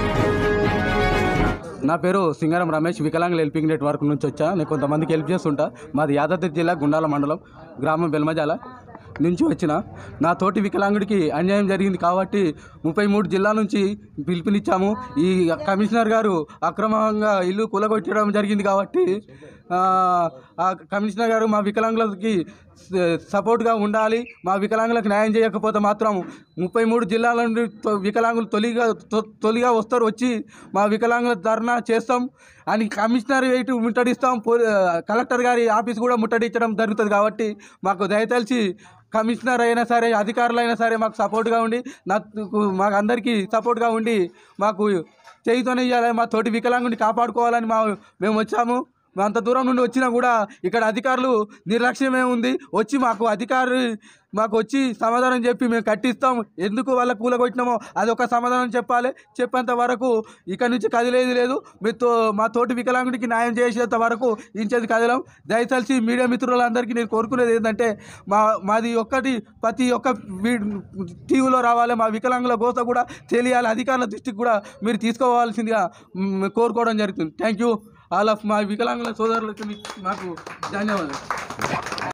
నా పేరు సింగారం రమేష్ వికలాంగుల హెల్పింగ్ నెట్వర్క్ నుంచి వచ్చా నేను కొంతమందికి హెల్ప్ చేస్తుంటా మాది యాదాద్రి జిల్లా గుండాల మండలం గ్రామం బెల్మజాల నుంచి వచ్చిన నా తోటి వికలాంగుడికి అన్యాయం జరిగింది కాబట్టి ముప్పై మూడు జిల్లాల నుంచి పిలుపునిచ్చాము ఈ కమిషనర్ గారు అక్రమంగా ఇల్లు కూలగొట్టడం జరిగింది కాబట్టి ఆ, ఆ కమిషనర్ గారు మా వికలాంగులకి స- సపోర్ట్గా ఉండాలి మా వికలాంగులకు న్యాయం చేయకపోతే మాత్రం ముప్పై మూడు జిల్లాల నుండి తొ- వికలాంగులు తొలిగా తొ- తొలిగా వస్తారు వచ్చి మా వికలాంగుల ధర్నా చేస్తాం అని కమిషనర్ ఇటు ముట్టడిస్తాం పో కలెక్టర్ గారి ఆఫీస్ కూడా ముట్టడించడం జరుగుతుంది కాబట్టి మాకు దయతలిచి కమిషనర్ అయినా సరే అధికారులు అయినా సరే మాకు సపోర్ట్గా ఉండి నాకు మాకు అందరికీ సపోర్ట్గా ఉండి మాకు చేయితోనే ఇవ్వాలి మా తోటి వికలాంగుని కాపాడుకోవాలని మా మేము వచ్చాము మేము అంత దూరం నుండి వచ్చినా కూడా ఇక్కడ అధికారులు నిర్లక్ష్యమే ఉంది వచ్చి మాకు అధికారి మాకు వచ్చి సమాధానం చెప్పి మేము కట్టిస్తాం ఎందుకు వాళ్ళ కూలగొట్టినామో అది ఒక సమాధానం చెప్పాలి చెప్పేంత వరకు ఇక్కడ నుంచి కదిలేది లేదు మీతో మా తోటి వికలాంగుడికి న్యాయం చేసేంత వరకు ఇంచేది కదలం దయచేసి మీడియా మిత్రులందరికీ నేను కోరుకునేది ఏంటంటే మా మాది ఒక్కటి ప్రతి ఒక్క టీవీలో రావాలి మా వికలాంగుల గోత కూడా తెలియాలి అధికారుల దృష్టికి కూడా మీరు తీసుకోవాల్సిందిగా మ్, కోరుకోవడం జరుగుతుంది థ్యాంక్ యూ ఆల్ ఆఫ్ మా వికలాంగుల సోదరులకు మీకు- మాకు ధన్యవాదాలు